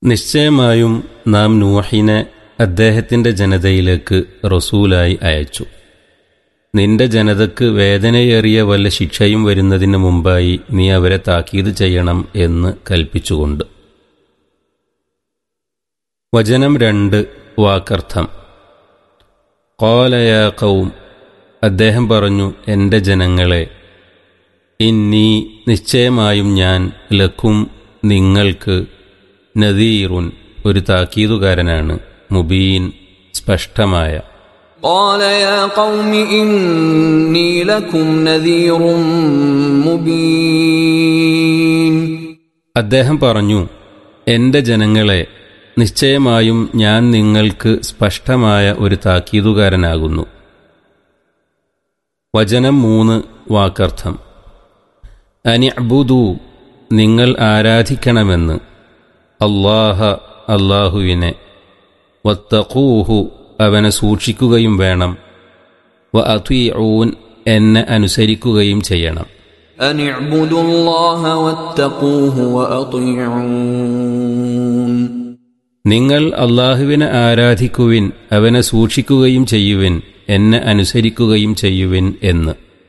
നിശ്ചയമായും നാം നൂഹിനെ അദ്ദേഹത്തിന്റെ ജനതയിലേക്ക് റസൂലായി അയച്ചു നിന്റെ ജനതക്ക് വേദനയേറിയ വല്ല ശിക്ഷയും വരുന്നതിന് മുമ്പായി നീ അവരെ താക്കീത് ചെയ്യണം എന്ന് കൽപ്പിച്ചുകൊണ്ട് വചനം രണ്ട് വാക്കർത്ഥം കോലയ കൗം അദ്ദേഹം പറഞ്ഞു എൻ്റെ ജനങ്ങളെ ഇന്നീ നിശ്ചയമായും ഞാൻ ലക്കും നിങ്ങൾക്ക് നദീറുൻ ഒരു താക്കീതുകാരനാണ് മുബീൻ സ്പഷ്ടമായ قال يا قوم إني لكم نذير مبين അദ്ദേഹം പറഞ്ഞു എൻ്റെ ജനങ്ങളെ നിശ്ചയമായും ഞാൻ നിങ്ങൾക്ക് സ്പഷ്ടമായ ഒരു താക്കീതുകാരനാകുന്നു വചനം മൂന്ന് വാക്കർത്ഥം അനിഅബുദു നിങ്ങൾ ആരാധിക്കണമെന്ന് അള്ളാഹ അള്ളാഹുവിനെ വത്തഖൂഹു അവനെ സൂക്ഷിക്കുകയും വേണം വ അത്വീഊൻ എന്നെ അനുസരിക്കുകയും ചെയ്യണം أن اعبدوا الله واتقوه وأطيعون നിങ്ങൾ അള്ളാഹുവിനെ ആരാധിക്കുവിൻ അവനെ സൂക്ഷിക്കുകയും ചെയ്യുവിൻ എന്നെ അനുസരിക്കുകയും ചെയ്യുവിൻ എന്ന്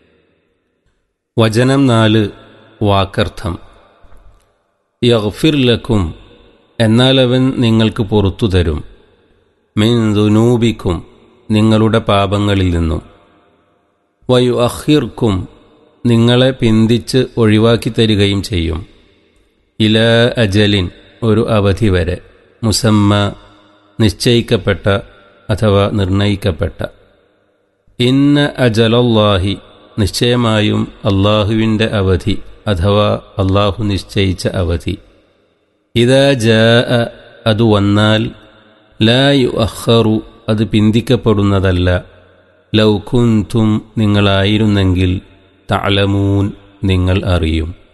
വചനം നാല് വാക്കർത്ഥം യഗ്ഫിർ ലക്കും എന്നാൽ അവൻ നിങ്ങൾക്ക് പുറത്തു തരും മിൻ ദുനൂബിക്കും നിങ്ങളുടെ പാപങ്ങളിൽ നിന്നും വയു അഹിർക്കും നിങ്ങളെ പിന്തിച്ച് ഒഴിവാക്കി തരികയും ചെയ്യും ഇല അജലിൻ ഒരു അവധി വരെ മുസമ്മ നിശ്ചയിക്കപ്പെട്ട അഥവാ നിർണയിക്കപ്പെട്ട ഇന്ന അജലല്ലാഹി നിശ്ചയമായും അള്ളാഹുവിൻ്റെ അവധി അഥവാ അള്ളാഹു നിശ്ചയിച്ച അവധി ഇതാ ജാ അത് വന്നാൽ ലാ യു അഹ്റു അത് പിന്തിക്കപ്പെടുന്നതല്ല ലൗകുന്തും നിങ്ങളായിരുന്നെങ്കിൽ തലമൂൻ നിങ്ങൾ അറിയും